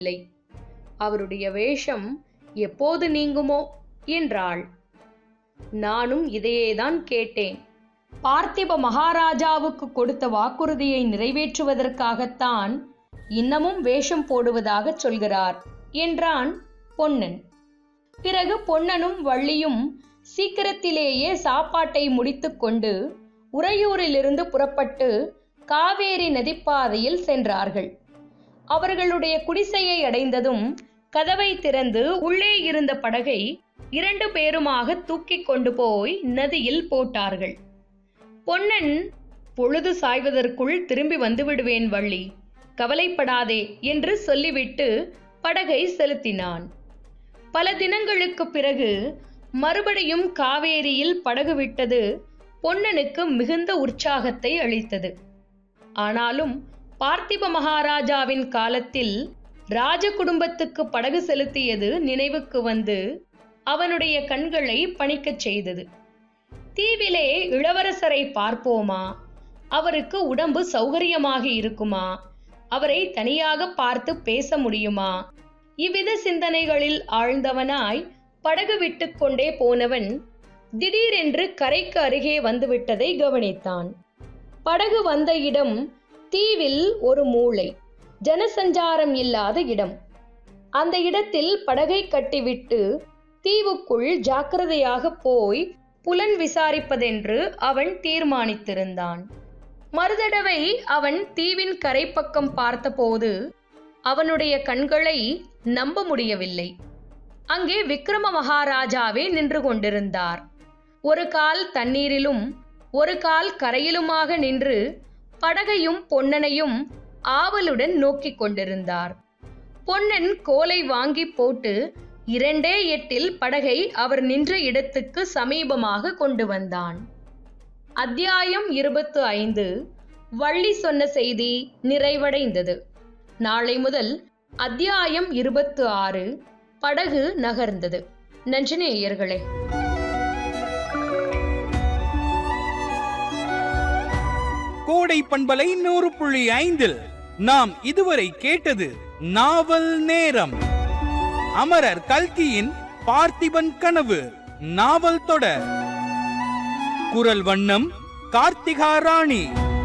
இல்லை அவருடைய வேஷம் எப்போது நீங்குமோ என்றாள் நானும் இதையேதான் கேட்டேன் பார்த்திப மகாராஜாவுக்கு கொடுத்த வாக்குறுதியை நிறைவேற்றுவதற்காகத்தான் இன்னமும் வேஷம் போடுவதாக சொல்கிறார் என்றான் பொன்னன் பிறகு பொன்னனும் வள்ளியும் சீக்கிரத்திலேயே சாப்பாட்டை முடித்துக்கொண்டு உறையூரிலிருந்து புறப்பட்டு காவேரி நதிப்பாதையில் சென்றார்கள் அவர்களுடைய குடிசையை அடைந்ததும் கதவை திறந்து உள்ளே இருந்த படகை இரண்டு பேருமாக தூக்கிக் கொண்டு போய் நதியில் போட்டார்கள் பொன்னன் பொழுது சாய்வதற்குள் திரும்பி வந்து விடுவேன் வள்ளி கவலைப்படாதே என்று சொல்லிவிட்டு படகை செலுத்தினான் பல தினங்களுக்கு பிறகு மறுபடியும் காவேரியில் படகு விட்டது பொன்னனுக்கு மிகுந்த உற்சாகத்தை அளித்தது ஆனாலும் பார்த்திப மகாராஜாவின் காலத்தில் ராஜ குடும்பத்துக்கு படகு செலுத்தியது நினைவுக்கு வந்து அவனுடைய கண்களை பணிக்கச் செய்தது தீவிலே இளவரசரை பார்ப்போமா அவருக்கு உடம்பு சௌகரியமாக இருக்குமா அவரை தனியாக பார்த்து பேச முடியுமா இவ்வித சிந்தனைகளில் ஆழ்ந்தவனாய் படகு விட்டுக்கொண்டே போனவன் திடீரென்று கரைக்கு அருகே வந்துவிட்டதை கவனித்தான் படகு வந்த இடம் தீவில் ஒரு மூளை ஜனசஞ்சாரம் இல்லாத இடம் அந்த இடத்தில் படகை கட்டிவிட்டு தீவுக்குள் ஜாக்கிரதையாக போய் புலன் விசாரிப்பதென்று அவன் தீர்மானித்திருந்தான் மறுதடவை அவன் தீவின் கரைப்பக்கம் பார்த்தபோது அவனுடைய கண்களை நம்ப முடியவில்லை அங்கே விக்ரம மகாராஜாவே நின்று கொண்டிருந்தார் ஒரு கால் தண்ணீரிலும் ஒரு கால் கரையிலுமாக நின்று படகையும் பொன்னனையும் ஆவலுடன் நோக்கிக் கொண்டிருந்தார் பொன்னன் கோலை வாங்கி போட்டு இரண்டே எட்டில் படகை அவர் நின்ற இடத்துக்கு சமீபமாக கொண்டு வந்தான் அத்தியாயம் இருபத்து ஐந்து வள்ளி சொன்ன செய்தி நிறைவடைந்தது நாளை முதல் அத்தியாயம் இருபத்து ஆறு படகு நகர்ந்தது நன்றி நேயர்களே கோடை பண்பலை நூறு புள்ளி ஐந்தில் நாம் இதுவரை கேட்டது நாவல் நேரம் அமரர் கல்கியின் பார்த்திபன் கனவு நாவல் தொடர் குரல் வண்ணம் கார்த்திகா ராணி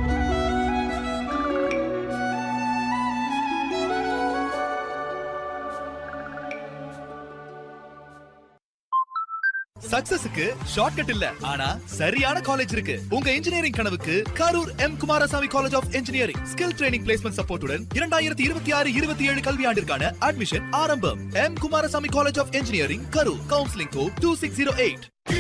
சக்சஸுக்கு ஷார்ட்கட் இல்ல ஆனா சரியான காலேஜ் இருக்கு உங்க இன்ஜினியரிங் கனவுக்கு Karur M Kumarasamy college of engineering skill training placement சப்போர்ட்டுடன் இரண்டாயிரத்தி இருபத்தி ஆறு இருபத்தி ஏழு கல்வியாண்டிற்கான அட்மிஷன் ஆரம்பம் M Kumarasamy college of engineering Karur counselling code two six zero eight